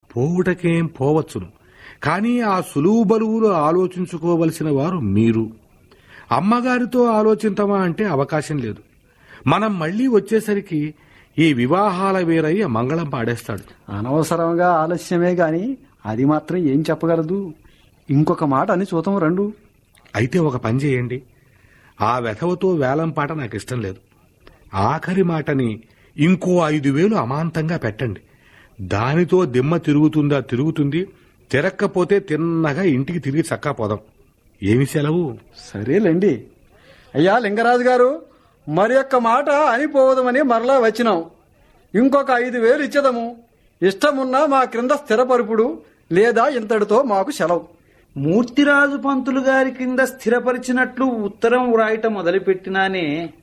పోవుటకేం పోవచ్చును కానీ ఆ సులువు బలువులు ఆలోచించుకోవలసిన వారు మీరు అమ్మగారితో ఆలోచించమా అంటే అవకాశం లేదు మనం మళ్ళీ వచ్చేసరికి ఈ వివాహాల వీరయ్య మంగళం పాడేస్తాడు అనవసరంగా ఆలస్యమే గాని అది మాత్రం ఏం చెప్పగలదు ఇంకొక మాట అని చూతం రండు అయితే ఒక పని చేయండి ఆ వెధవతో వేలం పాట నాకు ఇష్టం లేదు ఆఖరి మాటని ఇంకో ఐదు వేలు అమాంతంగా పెట్టండి దానితో దిమ్మ తిరుగుతుందా తిరుగుతుంది తిరక్కపోతే తిన్నగా ఇంటికి తిరిగి చక్కా పోదాం ఏమి సెలవు సరేలేండి అయ్యా లింగరాజు గారు మరి ఒక్క మాట అనిపోవదమని మరలా వచ్చినాం ఇంకొక ఐదు వేలు ఇచ్చేదము ఇష్టమున్నా మా క్రింద స్థిరపరుపుడు లేదా ఇంతటితో మాకు సెలవు మూర్తిరాజు పంతులు గారి కింద స్థిరపరిచినట్లు ఉత్తరం వ్రాయటం మొదలుపెట్టినానే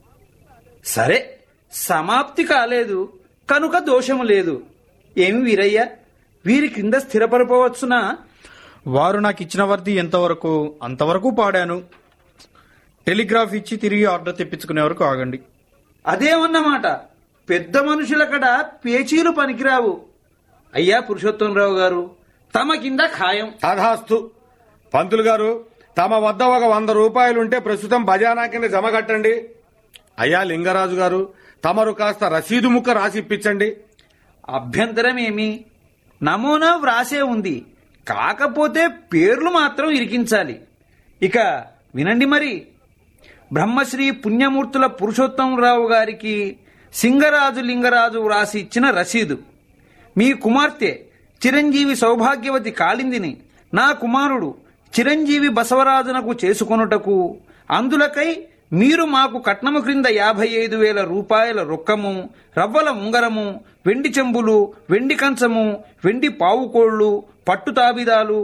సరే సమాప్తి కాలేదు కనుక దోషము లేదు ఏమి వీరయ్య వీరి కింద స్థిరపరపవచ్చునా వారు నాకు ఇచ్చిన వర్ది ఎంతవరకు అంతవరకు పాడాను టెలిగ్రాఫ్ ఇచ్చి తిరిగి ఆర్డర్ తెప్పించుకునే వరకు ఆగండి అదేమన్నమాట పెద్ద మనుషులకడ పేచీలు పనికిరావు అయ్యా పురుషోత్తమరావు గారు తమ కింద ఖాయం తథాస్తు పంతులు గారు తమ వద్ద ఒక వంద రూపాయలుంటే ప్రస్తుతం బజానా కింద జమ కట్టండి అయ్యా లింగరాజు గారు తమరు కాస్త రసీదు ముక్క రాసి ఇప్పించండి అభ్యంతరం ఏమి నమూనా వ్రాసే ఉంది కాకపోతే పేర్లు మాత్రం ఇరికించాలి ఇక వినండి మరి బ్రహ్మశ్రీ పుణ్యమూర్తుల పురుషోత్తమరావు గారికి సింగరాజు లింగరాజు వ్రాసి ఇచ్చిన రసీదు మీ కుమార్తె చిరంజీవి సౌభాగ్యవతి కాళిందిని నా కుమారుడు చిరంజీవి బసవరాజునకు చేసుకొనుటకు అందులకై మీరు మాకు కట్నము క్రింద యాభై ఐదు వేల రూపాయల రొక్కము రవ్వల ఉంగరము వెండి చెంబులు వెండి కంచము వెండి పావుకోళ్లు పట్టు తాబిదాలు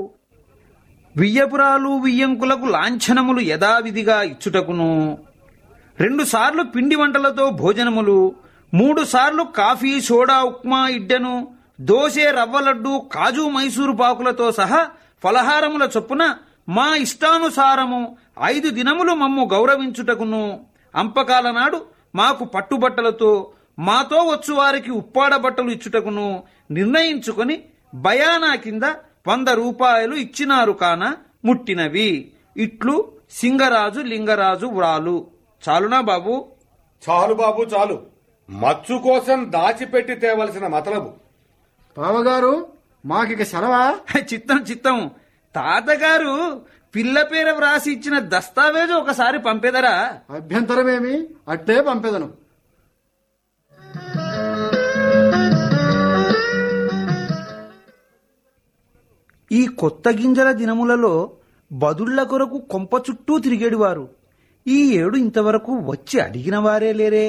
వియ్యపురాలు వియ్యంకులకు లాంఛనములు యథావిధిగా ఇచ్చుటకును రెండు సార్లు పిండి వంటలతో భోజనములు మూడు సార్లు కాఫీ సోడా ఉప్మా ఇడ్డను దోసె రవ్వ లడ్డు కాజు మైసూరు పాకులతో సహా ఫలహారముల చొప్పున మా ఇష్టానుసారము ఐదు దినములు మమ్ము గౌరవించుటకును అంపకాల నాడు మాకు పట్టుబట్టలతో మాతో వచ్చు వారికి ఉప్పాడ బట్టలు ఇచ్చుటకును నిర్ణయించుకొని బయానా కింద వంద రూపాయలు ఇచ్చినారు కాన ముట్టినవి ఇట్లు సింగరాజు లింగరాజు వ్రాలు చాలునా బాబు చాలు బాబు చాలు మచ్చు కోసం దాచిపెట్టి తేవలసిన మతలబు బావగారు మాకిక సెలవా చిత్తం చిత్తం తాతగారు పిల్ల పేర వ్రాసి ఇచ్చిన దస్తావేజు ఒకసారి పంపేదరా అభ్యంతరమేమి అట్టే పంపెదను ఈ కొత్త గింజల దినములలో బదుళ్ల కొరకు కొంప చుట్టూ తిరిగేడివారు ఈ ఏడు ఇంతవరకు వచ్చి అడిగిన వారే లేరే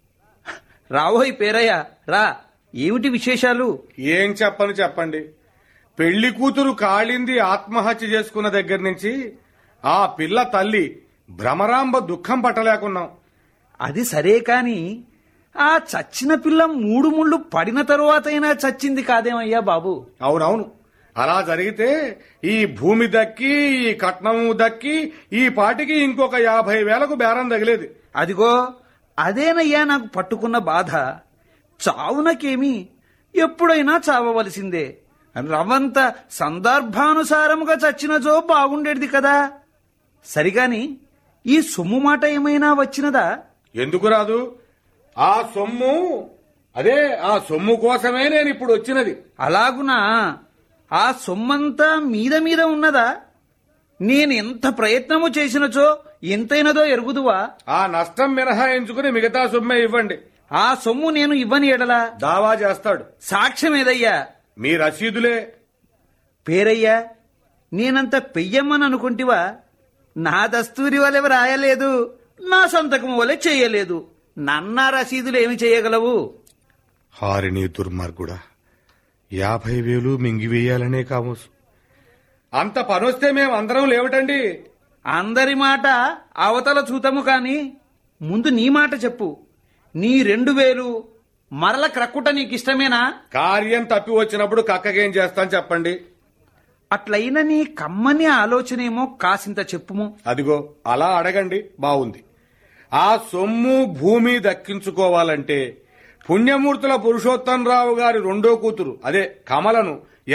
రావోయ్ పేరయ్య రా ఏమిటి విశేషాలు ఏం చెప్పను చెప్పండి పెళ్లి కూతురు కాళింది ఆత్మహత్య చేసుకున్న దగ్గర నుంచి ఆ పిల్ల తల్లి భ్రమరాంబ దుఃఖం పట్టలేకున్నాం అది సరే కాని ఆ చచ్చిన పిల్ల మూడు ముళ్ళు పడిన తరువాతైనా చచ్చింది కాదేమయ్యా బాబు అవునవును అలా జరిగితే ఈ భూమి దక్కి ఈ కట్నం దక్కి ఈ పాటికి ఇంకొక యాభై వేలకు బేరం తగిలేది అదిగో అదేనయ్యా నాకు పట్టుకున్న బాధ చావునకేమి ఎప్పుడైనా చావవలసిందే రవంత సందర్భానుసారముగా చచ్చినచో బాగుండేది కదా సరిగాని ఈ సొమ్ము మాట ఏమైనా వచ్చినదా ఎందుకు రాదు ఆ సొమ్ము అదే ఆ సొమ్ము కోసమే నేను ఇప్పుడు వచ్చినది అలాగునా ఆ సొమ్మంతా మీద మీద ఉన్నదా నేను ఎంత ప్రయత్నము చేసినచో ఎంతైనదో ఎరుగుదువా ఆ నష్టం మినహాయించుకుని మిగతా సొమ్మే ఇవ్వండి ఆ సొమ్ము నేను ఇవ్వని ఎడలా దావా చేస్తాడు సాక్ష్యం ఏదయ్యా మీ రసీదులే పేరయ్యా నేనంత పెయ్యమ్మని అనుకుంటివా నా దస్తూరి వలె రాయలేదు నా సంతకం వలె చేయలేదు నన్న రసీదులు ఏమి చేయగలవు హారిని దుర్మార్గుడా యాభై వేలు మింగివేయాలనే కామోసు అంత పనొస్తే మేము అందరం లేవటండి అందరి మాట అవతల చూతము కాని ముందు నీ మాట చెప్పు నీ రెండు వేలు మరల క్రక్కుట నీకిష్టమేనా కార్యం తప్పి వచ్చినప్పుడు కక్కకేం చేస్తాను చెప్పండి అట్లయిన నీ కమ్మని ఆలోచనేమో కాసింత చెప్పుము అదిగో అలా అడగండి బావుంది ఆ సొమ్ము భూమి దక్కించుకోవాలంటే పుణ్యమూర్తుల పురుషోత్తంరావు గారి రెండో కూతురు అదే కమలను